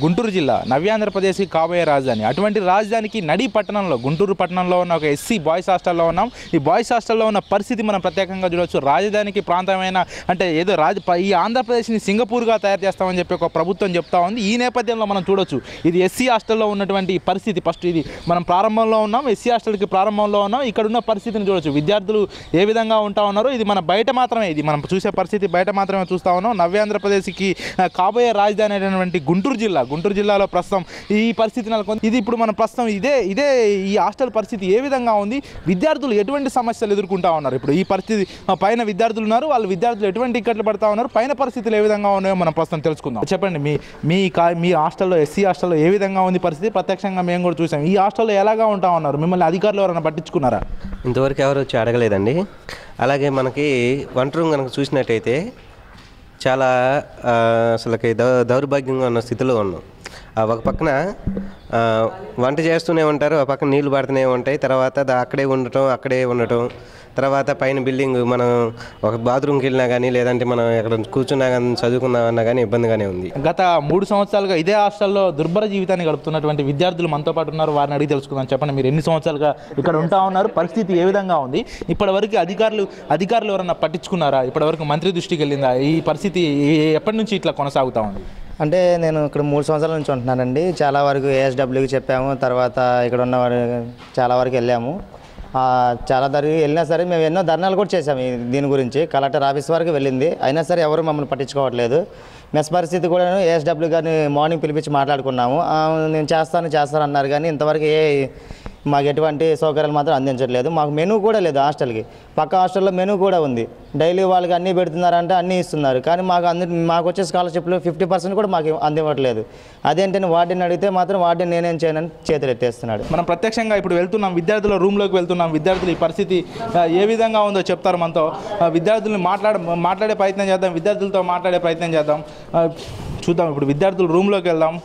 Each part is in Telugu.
గుంటూరు జిల్లా నవ్యాంధ్రప్రదేశ్కి కాబోయే రాజధాని అటువంటి రాజధానికి నడి పట్టణంలో గుంటూరు పట్టణంలో ఉన్న ఒక ఎస్సీ బాయ్స్ హాస్టల్లో ఉన్నాం ఈ బాయ్స్ హాస్టల్లో ఉన్న పరిస్థితి మనం ప్రత్యేకంగా చూడవచ్చు రాజధానికి ప్రాంతమైన అంటే ఏదో రాజ ప- ఈ ఆంధ్రప్రదేశ్ని సింగపూర్గా తయారు చేస్తామని చెప్పి ఒక ప్రభుత్వం చెప్తా ఉంది ఈ నేపథ్యంలో మనం చూడొచ్చు ఇది ఎస్సీ హాస్టల్లో ఉన్నటువంటి ఈ పరిస్థితి ఫస్ట్ ఇది మనం ప్రారంభంలో ఉన్నాం ఎస్సీ హాస్టల్కి ప్రారంభంలో ఉన్నాం ఇక్కడ ఉన్న పరిస్థితిని చూడొచ్చు విద్యార్థులు ఏ విధంగా ఉంటా ఉన్నారో ఇది మన బయట మాత్రమే ఇది మనం చూసే పరిస్థితి బయట మాత్రమే చూస్తా ఉన్నాం నవ్యాంధ్రప్రదేశ్కి ఆ, కాబోయే రాజధాని అయినటువంటి గుంటూరు జిల్లా గుంటూరు జిల్లాలో ప్రస్తుతం ఈ పరిస్థితి నెలకొంది ఇది ఇప్పుడు మన ప్రస్తుతం ఇదే ఇదే ఈ హాస్టల్ పరిస్థితి ఏ విధంగా ఉంది విద్యార్థులు ఎటువంటి సమస్యలు ఎదుర్కొంటా ఉన్నారు ఇప్పుడు ఈ పరిస్థితి ఆ, పైన విద్యార్థులు ఉన్నారు వాళ్ళు విద్యార్థులు ఎటువంటి ఇక్కట్లు పడతా ఉన్నారు పైన పరిస్థితులు ఏ విధంగా ఉన్నాయో మనం ప్రస్తుతం తెలుసుకుందాం చెప్పండి మీ మీ కా మీ హాస్టల్లో ఎస్సీ హాస్టల్లో ఏ విధంగా ఉంది పరిస్థితి ప్రత్యక్షంగా మేము కూడా చూసాం ఈ హాస్టల్లో ఎలాగా ఉంటా ఉన్నారు మిమ్మల్ని అధికారులు ఎవరైనా పట్టించుకున్నారా ఇంతవరకు ఎవరు వచ్చి అడగలేదండి అలాగే మనకి వంట రూమ్ కనుక చూసినట్టయితే చాలా ఆ, అసలుకి దౌ దౌర్భాగ్యంగా ఉన్న స్థితిలో ఉన్నాం ఆ ఒక పక్కన ఆ, వంట చేస్తూనే ఉంటారు ఆ పక్కన నీళ్లు పడుతూనే ఉంటాయి తర్వాత దా- అక్కడే ఉండటం అక్కడే ఉండటం తర్వాత పైన బిల్డింగ్ మనం ఒక బాత్రూమ్కి వెళ్ళినా కానీ లేదంటే మనం ఎక్కడ కూర్చున్నా కానీ చదువుకున్నా కానీ ఇబ్బందిగానే ఉంది గత మూడు సంవత్సరాలుగా ఇదే హాస్టల్లో దుర్భర జీవితాన్ని గడుపుతున్నటువంటి విద్యార్థులు మనతో పాటు ఉన్నారు వారిని అడిగి తెలుసుకుందాం చెప్పండి మీరు ఎన్ని సంవత్సరాలుగా ఇక్కడ ఉంటా ఉన్నారు పరిస్థితి ఏ విధంగా ఉంది ఇప్పటివరకు అధికారులు అధికారులు ఎవరన్నా పట్టించుకున్నారా ఇప్పటివరకు మంత్రి దృష్టికి వెళ్ళిందా ఈ పరిస్థితి ఏ- ఎప్పటి నుంచి ఇట్లా కొనసాగుతా ఉంది అంటే నేను ఇక్కడ మూడు సంవత్సరాల నుంచి ఉంటున్నానండి చాలా వరకు ఏఎస్డబ్ల్యూకి చెప్పాము తర్వాత ఇక్కడ ఉన్న వారు చాలా వరకు వెళ్ళాము ఆ, చాలా దరికి వెళ్ళినా సరే మేము ఎన్నో ధర్నాలు కూడా చేసాము ఈ- దీని గురించి కలెక్టర్ ఆఫీస్ వరకు వెళ్ళింది అయినా సరే ఎవరు మమ్మల్ని పట్టించుకోవట్లేదు మెస్ పరిస్థితి కూడా ఏఎస్డబ్ల్యూ గారిని మార్నింగ్ పిలిపించి మాట్లాడుకున్నాము ఆ, నేను చేస్తాను చేస్తాను అన్నారు కానీ ఇంతవరకు ఏ మాకు ఎటువంటి సౌకర్యాలు మాత్రం అందించట్లేదు మాకు మెనూ కూడా లేదు హాస్టల్కి పక్క హాస్టల్లో మెనూ కూడా ఉంది డైలీ వాళ్ళకి అన్నీ పెడుతున్నారంటే అన్నీ ఇస్తున్నారు కానీ మాకు అంది మాకు వచ్చే స్కాలర్షిప్లో ఫిఫ్టీ పర్సెంట్ కూడా మాకు అందివ్వట్లేదు అదేంటని వార్డెన్ అడిగితే మాత్రం వార్డెన్ నేనేం చేయనని చేతులు ఎత్తేస్తున్నాడు మనం ప్రత్యక్షంగా ఇప్పుడు వెళ్తున్నాం విద్యార్థుల రూమ్లోకి వెళ్తున్నాం విద్యార్థులు ఈ పరిస్థితి ఆ, ఏ విధంగా ఉందో చెప్తారు మనతో ఆ, విద్యార్థుల్ని మాట్లాడ మాట్లాడే ప్రయత్నం చేద్దాం విద్యార్థులతో మాట్లాడే ప్రయత్నం చేద్దాం ఆ, చూద్దాం ఇప్పుడు విద్యార్థుల రూమ్లోకి వెళ్దాం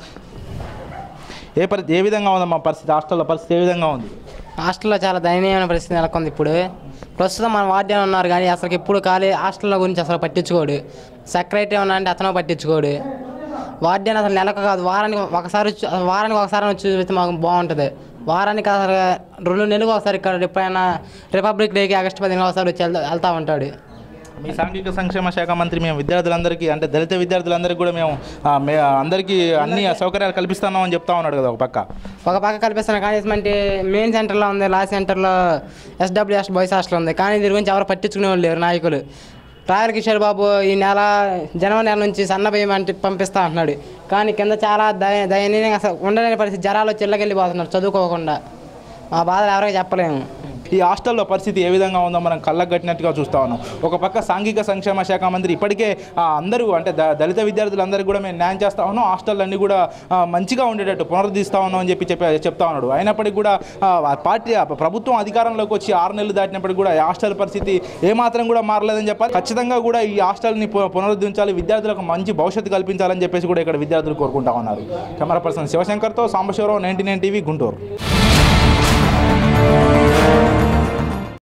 ఏ పరి ఏ విధంగా ఉందమ్మా పరిస్థితి హాస్టల్లో పరిస్థితి ఏ విధంగా ఉంది హాస్టల్లో చాలా దయనీయమైన పరిస్థితి నెలకొంది ఇప్పుడు ప్రస్తుతం మన వార్డెన్ ఉన్నారు కానీ అసలు ఇప్పుడు ఖాళీ హాస్టల్లో గురించి అసలు పట్టించుకోడు సెక్రటరీ ఉన్నా అంటే అతను పట్టించుకోడు వార్డెన్ అసలు నెలకు కాదు వారానికి ఒకసారి వచ్చి అసలు వారానికి ఒకసారి వచ్చి చూపిస్తే మాకు బాగుంటుంది వారానికి అసలు రెండు నెలలకు ఒకసారి ఇక్కడ ఎప్పుడైనా రిపబ్లిక్ డేకి ఆగస్టు పదిహేను ఒకసారి వచ్చి వెళ్తా వెళ్తూ ఉంటాడు మీ సాంఘిక సంక్షేమ శాఖ మంత్రి మేము విద్యార్థులందరికీ అంటే దళిత విద్యార్థులందరికీ కూడా మేము ఆ, మే అందరికీ అన్ని సౌకర్యాలు కల్పిస్తున్నామని చెప్తా ఉన్నాడు కదా ఒక పక్క ఒక పక్క కల్పిస్తున్న కానీ అంటే మెయిన్ సెంటర్లో ఉంది లా సెంటర్లో ఎస్డబ్ల్యూఎస్ బాయ్స్ హాస్టల్ ఉంది కానీ దీని గురించి ఎవరు పట్టించుకునే వాళ్ళు లేరు నాయకులు రాయల్ కిషోర్ బాబు ఈ నెల జనవరి నెల నుంచి సన్న బియ్యం అంటే పంపిస్తా అంటున్నాడు కానీ కింద చాలా దయ దయనీయంగా అసలు ఉండలేని పరిస్థితి జరాలు వచ్చి ఇళ్ళకెళ్ళిపోతున్నారు చదువుకోకుండా మా బాధలు ఎవరికి చెప్పలేము ఈ హాస్టల్లో పరిస్థితి ఏ విధంగా ఉందో మనం కళ్ళకు కట్టినట్టుగా చూస్తా ఉన్నాం ఒక పక్క సాంఘిక సంక్షేమ శాఖ మంత్రి ఇప్పటికే ఆ, అందరూ అంటే ద- దళిత విద్యార్థులందరికీ కూడా మేము న్యాయం చేస్తా ఉన్నాం హాస్టల్ అన్ని కూడా ఆ, మంచిగా ఉండేటట్టు పునరుద్ధరిస్తా ఉన్నాం అని చెప్పి చెప్పి చెప్తా ఉన్నాడు అయినప్పటికీ కూడా ఆ, ఆ పార్టీ ఆ ప్రభుత్వం అధికారంలోకి వచ్చి ఆరు నెలలు దాటినప్పటికీ కూడా ఈ హాస్టల్ పరిస్థితి ఏమాత్రం కూడా మారలేదని చెప్పాలి ఖచ్చితంగా కూడా ఈ హాస్టల్ని పు- పునరుద్ధరించాలి విద్యార్థులకు మంచి భవిష్యత్తు కల్పించాలని చెప్పేసి కూడా ఇక్కడ విద్యార్థులు కోరుకుంటా ఉన్నారు కెమెరా పర్సన్ శివశంకర్తో Sambasivarao ninety nine TV Guntur